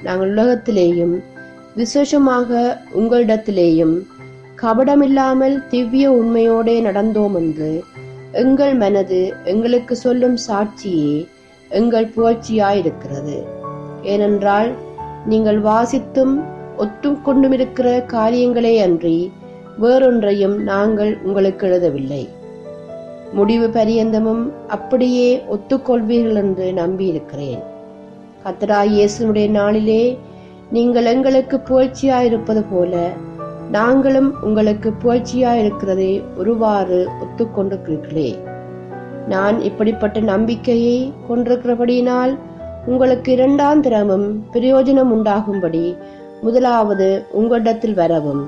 நாங்கள் உலகத்திலேயும் விசேஷமாக உங்களிடத்திலேயும் கபடமில்லாமல் திவ்ய உண்மையோடே நடந்தோம் என்று எங்கள் மனது எங்களுக்கு சொல்லும் சாட்சியே எங்கள் புகழ்ச்சியாயிருக்கிறது ஏனென்றால் நீங்கள் வாசித்தும் ஒத்துக்கொண்டும் இருக்கிற காரியங்களே அன்றி வேறொன்றையும் நாங்கள் உங்களுக்கு எழுதவில்லை முடிவு பரியந்தமும் அப்படியே ஒத்துக்கொள்வீர்கள் என்று நம்பியிருக்கிறேன் கத்தராய் இயேசுனுடைய நாளிலே நீங்கள் எங்களுக்கு புகழ்ச்சியாயிருப்பது போல நாங்களும் உங்களுக்கு புகழ்ச்சியாயிருக்கிறதை ஒருவாறு ஒத்துக்கொண்டிருக்கிறீர்களே நான் இப்படிப்பட்ட நம்பிக்கையை கொண்டிருக்கிறபடியினால் உங்களுக்கு இரண்டாம் திறமும் பிரயோஜனம் உண்டாகும்படி முதலாவது உங்களிடத்தில் வரவும்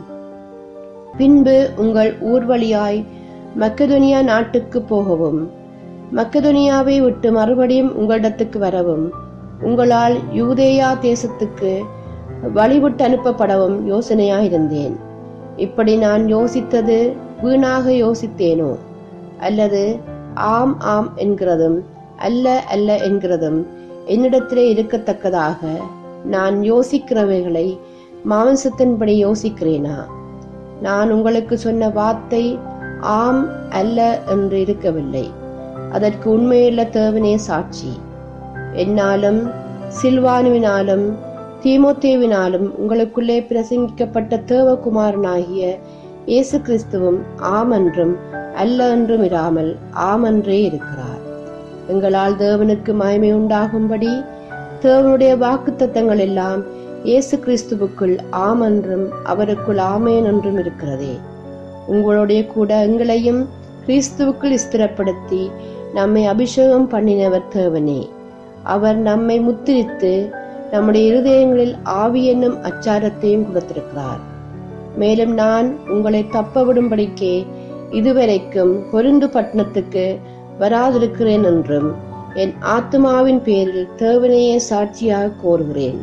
பின்பு உங்கள் ஊர்வழியாய் மக்கதுனியா நாட்டுக்கு போகவும் மக்கதுனியாவை விட்டு மறுபடியும் உங்களிடத்துக்கு வரவும் உங்களால் யூதேயா தேசத்துக்கு வழிவிட்டு அனுப்பப்படவும் யோசனையாயிருந்தேன் இப்படி நான் யோசித்தது வீணாக யோசித்தேனோ அல்லது ஆம் ஆம் என்கிறதும் அல்ல அல்ல என்கிறதும் என்னிடத்திலே இருக்கத்தக்கதாக நான் யோசிக்கிறவைகளை மாംசத்தின்படி யோசிக்கிறேனா நான் உங்களுக்கு சொன்ன வார்த்தை ஆம் அல்ல என்று இருக்கவில்லை அதற்கு உண்மையுள்ள தேவனே சாட்சி என்னாலும் சில்வானுவினாலும் தீமோத்தேவினாலும் உங்களுக்குள்ளே பிரசங்கிக்கப்பட்ட தேவகுமாரனாகிய இயேசு கிறிஸ்துவும் ஆம் என்றும் அல்ல என்றும் இராமல் ஆம் என்றே இருக்கிறார் எங்களால் தேவனுக்கு மகிமை உண்டாகும்படி தேவனுடைய வாக்குத்தத்தங்கள் எல்லாம் இயேசு கிறிஸ்துவுக்குள் ஆம் என்றும் அவருக்குள் ஆமேன் என்றும் இருக்கிறதே உங்களுடைய கூட எங்களையும் கிறிஸ்துவுக்குள் ஸ்திரப்படுத்தி நம்மை அபிஷேகம் பண்ணினவர் தேவனே அவர் நம்மை முத்திரித்து நம்முடைய இருதயங்களில் ஆவி என்னும் அச்சாரத்தையும் கொடுத்திருக்கிறார் மேலும் நான் உங்களை தப்ப விடும்படிக்கே இதுவரைக்கும் பொருந்து பட்டணத்துக்கு வராதிருக்கிறேன் என்றும் என் ஆத்மாவின் பேரில் தேவனையே சாட்சியாக கோருகிறேன்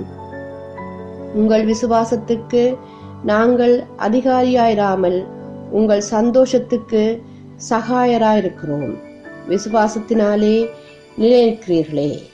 உங்கள் விசுவாசத்துக்கு நாங்கள் அதிகாரியாயிராமல் உங்கள் சந்தோஷத்துக்கு சகாயராயிருக்கிறோம் விசுவாசத்தினாலே நிலைநிற்கிறீர்களே